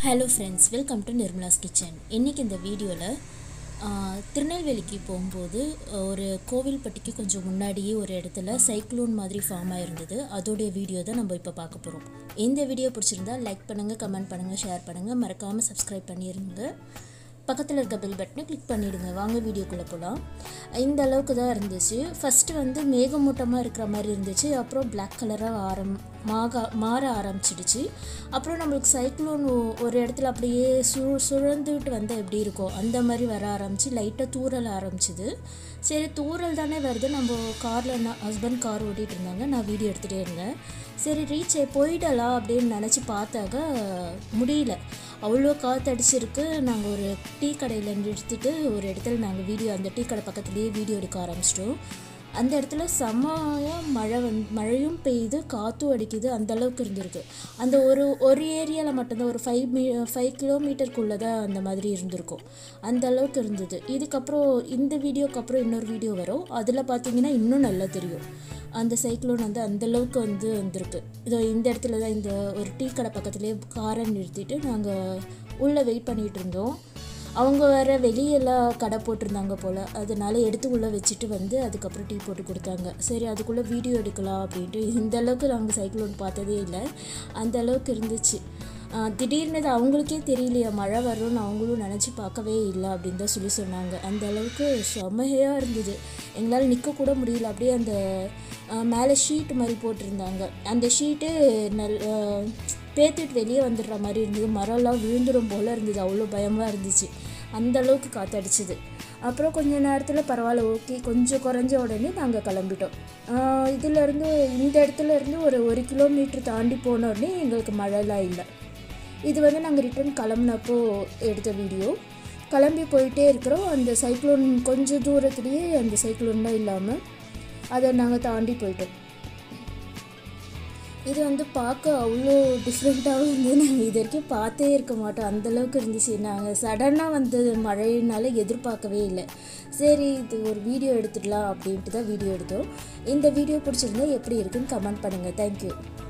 hello friends welcome to Nirmala's kitchen இன்றைக்கி இந்த வீடியோவில் திருநெல்வேலிக்கு போகும்போது ஒரு கோவில்பட்டிக்கு கொஞ்சம் முன்னாடியே ஒரு இடத்துல சைக்ளோன் மாதிரி ஃபார்ம் ஆயிருந்தது அதோடைய வீடியோ தான் நம்ம இப்போ பார்க்க போகிறோம் இந்த வீடியோ பிடிச்சிருந்தா லைக் பண்ணுங்கள் கமெண்ட் பண்ணுங்கள் ஷேர் பண்ணுங்கள் மறக்காமல் சப்ஸ்கிரைப் பண்ணிடுங்க பக்கத்தில் இருக்க பெல் பட்டனை கிளிக் பண்ணிவிடுங்க வாங்க வீடியோக்குள்ளே போகலாம் இந்த அளவுக்கு தான் இருந்துச்சு ஃபஸ்ட்டு வந்து மேகமூட்டமாக இருக்கிற மாதிரி இருந்துச்சு அப்புறம் பிளாக் கலராக ஆரம் மாக மாற ஆரம்பிச்சிடுச்சு அப்புறம் நம்மளுக்கு சைக்ளோன் ஒரு இடத்துல அப்படியே சு சுழந்துட்டு வந்தால் எப்படி இருக்கும் அந்த மாதிரி வர ஆரம்பிச்சு லைட்டாக தூரல் ஆரம்பிச்சுது சரி தூரல் தானே வருது நம்ம காரில் நான் ஹஸ்பண்ட் கார் ஓட்டிகிட்டு இருந்தாங்க நான் வீடியோ எடுத்துகிட்டே இருந்தேன் சரி ரீச் போயிடலாம் அப்படின்னு நினச்சி பார்த்தாக்க முடியல அவ்வளோ காற்றடிச்சிருக்கு நாங்கள் ஒரு டீ கடையில் நிறுத்திட்டு ஒரு இடத்துல நாங்கள் வீடியோ அந்த டீ கடை பக்கத்துலேயே வீடியோ எடுக்க ஆரம்பிச்சிட்டோம் அந்த இடத்துல செம்மையாக மழை வந் மழையும் பெய்யுது காற்றும் அடிக்குது அந்த அளவுக்கு இருந்திருக்கு அந்த ஒரு ஒரு ஏரியாவில் மட்டும்தான் ஒரு ஃபைவ் மீ ஃபைவ் கிலோமீட்டருக்குள்ளே தான் அந்த மாதிரி இருந்திருக்கும் அந்த அளவுக்கு இருந்தது இதுக்கப்புறம் இந்த வீடியோக்கு அப்புறம் இன்னொரு வீடியோ வரும் அதில் பார்த்தீங்கன்னா இன்னும் நல்லா தெரியும் அந்த சைக்ளோன் வந்து அந்தளவுக்கு வந்து வந்திருக்கு இதோ இந்த இடத்துல தான் இந்த ஒரு டீ கடை பக்கத்துலேயே காரை நிறுத்திட்டு நாங்கள் உள்ளே வெயிட் பண்ணிகிட்டு இருந்தோம் அவங்க வேறு வெளியெல்லாம் கடை போட்டிருந்தாங்க போல் அதனால எடுத்து உள்ளே வச்சுட்டு வந்து அதுக்கப்புறம் டீ போட்டு கொடுத்தாங்க சரி அதுக்குள்ளே வீடியோ எடுக்கலாம் அப்படின்ட்டு இந்த அளவுக்கு நாங்கள் சைக்ளோன் பார்த்ததே இல்லை அந்த அளவுக்கு இருந்துச்சு திடீர்னு அது அவங்களுக்கே தெரியலையா மழை வரும்னு அவங்களும் நினச்சி பார்க்கவே இல்லை அப்படின்னு தான் சொல்லி சொன்னாங்க அந்த அளவுக்கு செம்மையாக இருந்தது எங்களால் நிற்கக்கூட முடியல அப்படியே அந்த மேலே ஷீட் மாதிரி போட்டிருந்தாங்க அந்த ஷீட்டு நல் பேத்துட்டு வெளியே வந்துடுற மாதிரி இருந்தது மரம்லாம் விழுந்துடும் போல் இருந்தது அவ்வளோ பயமாக இருந்துச்சு அந்த அளவுக்கு காற்றடிச்சிது அப்புறம் கொஞ்ச நேரத்தில் பரவாயில்ல ஓகே கொஞ்சம் குறைஞ்ச உடனே நாங்கள் கிளம்பிட்டோம் இதிலேருந்து இந்த இடத்துல இருந்து ஒரு ஒரு கிலோமீட்டர் தாண்டி போன உடனே எங்களுக்கு மழைலாம் இல்லை இது வந்து நாங்கள் ரிட்டன் கிளம்புனப்போ எடுத்த வீடியோ கிளம்பி போயிட்டே இருக்கிறோம் அந்த சைக்ளோன் கொஞ்சம் தூரத்துலேயே அந்த சைக்ளோன்லாம் இல்லாமல் அதை நாங்கள் தாண்டி போயிட்டோம் இது வந்து பார்க்க அவ்வளோ டிஃப்ரெண்ட்டாகவும் இருந்து நாங்கள் இது வரைக்கும் பார்த்தே இருக்க மாட்டோம் அந்தளவுக்கு இருந்துச்சு நாங்கள் சடனாக வந்து மழையினால எதிர்பார்க்கவே இல்லை சரி இது ஒரு வீடியோ எடுத்துடலாம் அப்படின்ட்டு தான் வீடியோ எடுத்தோம் இந்த வீடியோ பிடிச்சிருந்தா எப்படி இருக்குன்னு கமெண்ட் பண்ணுங்கள் தேங்க்யூ